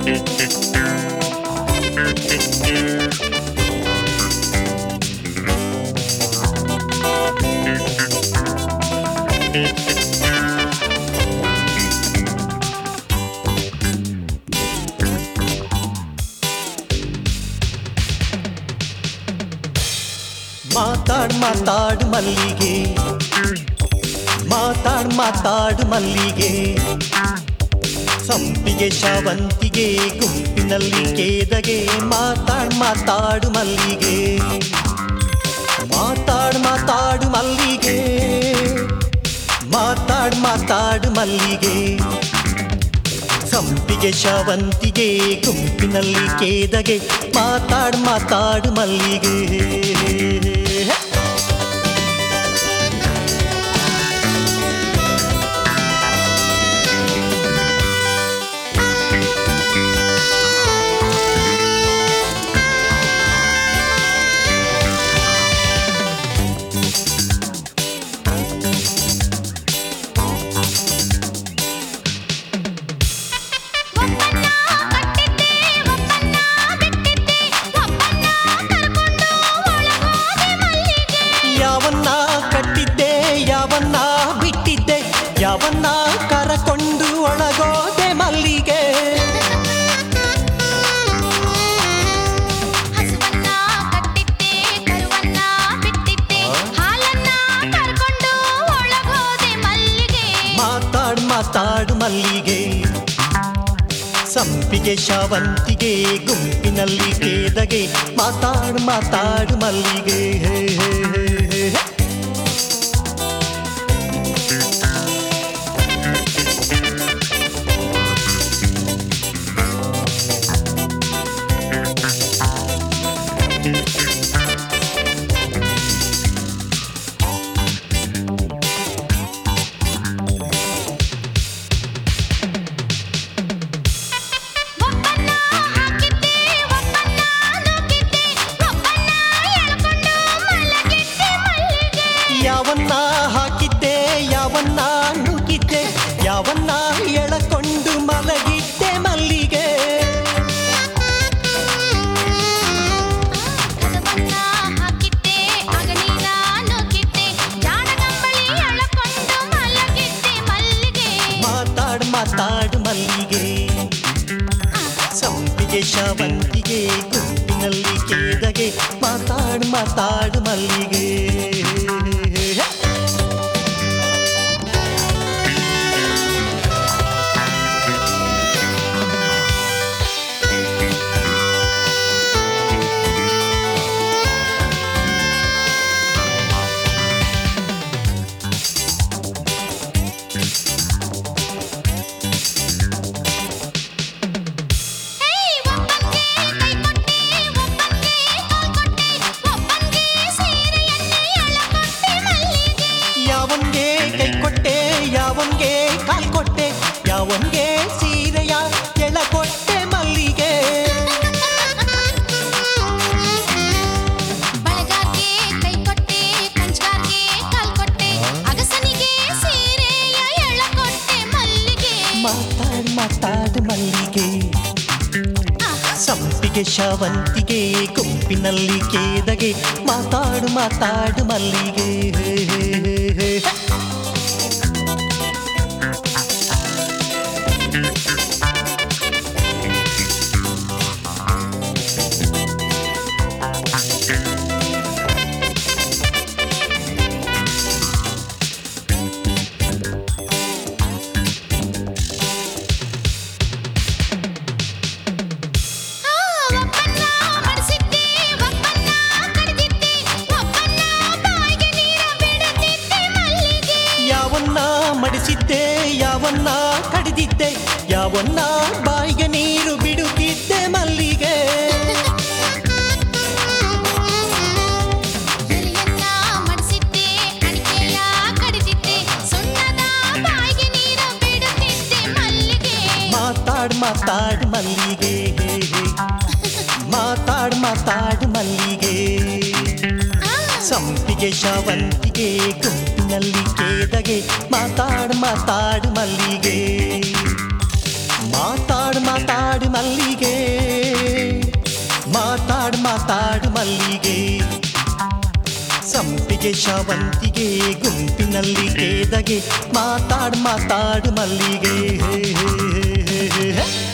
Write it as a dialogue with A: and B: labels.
A: ಮಾತಾಡ್ ಮಾತಾಡು ಮಲ್ಲಿಗೆ ಮಾತಾಡ್ ಮಾತಾಡು ಮಲ್ಲಿಗೆ ಸಂಪಿಗೆ ಶಾವಂತಿಗೆ ಗುಂಪಿನಲ್ಲಿ ಕೇದಗೆ ಮಾತಾಡ್ ಮಾತಾಡು ಮಲ್ಲಿಗೆ ಮಾತಾಡ್ ಮಾತಾಡು ಮಲ್ಲಿಗೆ ಮಾತಾಡ್ ಮಾತಾಡು ಮಲ್ಲಿಗೆ ಸಂಪಿಗೆ ಶಾವಂತಿಗೆ ಗುಂಪಿನಲ್ಲಿ ಕೇದಗೆ ಮಾತಾಡ್ ಮಾತಾಡು ಮಲ್ಲಿಗೆ
B: ಒಪ್ಪನ್ನ ಕಟ್ಟಿದ್ದೆ ಒಪ್ಪನ್ನ ಬಿಟ್ಟಿದ್ದೆ ಒಪ್ಪನ್ನ ಕರ್ಕೊಂಡು ಒಳಗೋದೆ ಮಲ್ಲಿಗೆ
A: ಯಾವನ್ನ ಕಟ್ಟಿದ್ದೆ ಯಾವನ್ನ ಬಿಟ್ಟಿದ್ದೆ ಯಾವನ್ನ ಕರಕೊಂಡು ಒಳಗೋದೆ ಮಲ್ಲಿಗೆ
B: ಹಸುವನ್ನ ಕಟ್ಟಿದ್ದೆ ಕರುವನ್ನ ಬಿಟ್ಟಿದ್ದೆ ಹಾಲನ್ನ ಕರ್ಕೊಂಡು ಒಳಗೋದೆ ಮಲ್ಲಿಗೆ
A: ಮಾತಾಡ್ ಮಾತಾಡು ಮಲ್ಲಿಗೆ ಸಂಪಿಗೆ ಶಾವಂತಿಗೆ ಗುಂಪಿನಲ್ಲಿ ಕೇದಗೆ ಮಾತಾಡು ಮಾತಾಡು ಮಲ್ಲಿಗೆ ಹೇ, ಹೇ, ಹೇ, ಹೇ.
B: ಒಪ್ಪನ್ನ ಹಾಕಿದ್ದೆ ಒಪ್ಪನ್ನ ನೂಕಿದ್ದೆ ಒಪ್ಪನ್ನ ಎಳ್ಕೊಂಡು ಮಲಗಿದ್ದೆ ಮಲ್ಲಿಗೆ
A: ಯಾವನ್ನ ಹಾಕಿದ್ದೆ ಯಾವನ್ನ ನುಗ್ಗಿದ್ದೆ ಯಾವನ್ನ ಎಳಕೊಂಡು ಮಲಗಿದ್ದೆ ಮಲ್ಲಿಗೆ
B: ಕಸವನ್ನ ಹಾಕಿದ್ದೆ ಅಗಲಿನ ನೂಕಿದ್ದೆ ಜಾಣಗಂಬಳಿ ಎಳಕೊಂಡು ಮಲಗಿದ್ದೆ ಮಲ್ಲಿಗೆ
A: ಮಾತಾಡ್ ಮಾತಾಡು ಮಲ್ಲಿಗೆ ಸಂಪಿಗೆ ಶಾವಂತಿಗೆ ಗುಂಪಿನಲ್ಲಿ ಕೇದಗೆ ಮಾತಾಡು ಮಾತಾಡು ಮಲ್ಲಿಗೆ
B: ಏಯ್ ಒಪ್ಪಂಗೆ ಕೈ ಕೊಟ್ಟೆ ಒಪ್ಪಂಗೆ ಕಾಲ್ ಕೊಟ್ಟೆ ಒಪ್ಪಂಗೆ ಸೀರೆಯನ್ನೇ ಎಳಕೊಟ್ಟೆ ಮಲ್ಲಿಗೆ
A: ಯಾವನ್ಗೆ ಕೈ ಕೊಟ್ಟೆ ಯಾವನ್ಗೆ ಕಾಲ್ ಕೊಟ್ಟೆ ಯಾವನ್ಗೆ ಸೀರೆಯ ಎಳಕೊಟ್ಟೆ ಮಲ್ಲಿಗೆ
B: ಬಳಗಾರ್ಗೆ ಕೈ ಕೊಟ್ಟೆ ಕಂಚ್ಗಾರ್ಗೆ ಕಾಲ್ ಕೊಟ್ಟೆ ಅಗಸನಿಗೆ ಸೀರೆಯ ಎಳಕೊಟ್ಟೆ ಮಲ್ಲಿಗೆ
A: ಮಾತಾಡ್ ಮಾತಾಡು ಮಲ್ಲಿಗೆ ಸಂಪಿಗೆ ಶಾವಂತಿಗೆ ಗುಂಪಿನಲ್ಲಿ ಕೇದಗೆ ಮಾತಾಡು ಮಾತಾಡು ಮಲ್ಲಿಗೆ
B: ಆ, ಒಪ್ಪನ್ನ ಮಡಿಸಿದ್ದೆ ಒಪ್ಪನ್ನ ಕಡಿದಿದ್ದೆ ಒಪ್ಪನ್ನ ಬಾಯಿಗೆ ನೀರ ಬಿಡುತ್ತಿದ್ದೆ ಮಲ್ಲಿಗೆ
A: ಯಾವನ್ನ ಮಡಿಸಿದ್ದೆ ಯಾವನ್ನ ಕಡಿದಿದ್ದೆ ಯಾವನ್ನ ಬಾಯಿಗೆ ನೀರು ಬಿಡುತ್ತಿದ್ದೆ ಮಲ್ಲಿಗೆ
B: ಎಲೆಯನ್ನ ಮಡಿಸಿದ್ದೆ ಅಡಿಕೆಯ ಕಡಿದಿದ್ದೆ ಸುಣ್ಣದ ಬಾಯಿಗೆ ನೀರ ಬಿಡುತ್ತಿದ್ದೆ ಮಲ್ಲಿಗೆ
A: ಮಾತಾಡ್ ಮಾತಾಡ್ ಮಲ್ಲಿಗೆ ಮಾತಾಡ್ ಮಾತಾಡ್ ಮಲ್ಲಿಗೆ
B: ಆ,
A: ಸಂಪಿಗೆ ಶಾವಂತಿಗೆ ಗುಂಪಿನಲ್ಲಿ ಕೇದಗೆ ಮಾತಾಡ್ ಮಾತಾಡು ಮಲ್ಲಿಗೆ ಮಾತಾಡ್ ಮಾತಾಡು ಮಲ್ಲಿಗೆ ಮಾತಾಡು ಮಲ್ಲಿಗೆ ಸಂಪಿಗೆ ಶಾವಂತಿಗೆ ಗುಂಪಿನಲ್ಲಿ ಕೇದಗೆ ಮಾತಾಡ್ ಮಾತಾಡು ಮಲ್ಲಿಗೆ ಹೇ, ಹೇ, ಹೇ, ಹೇ, ಹೇ.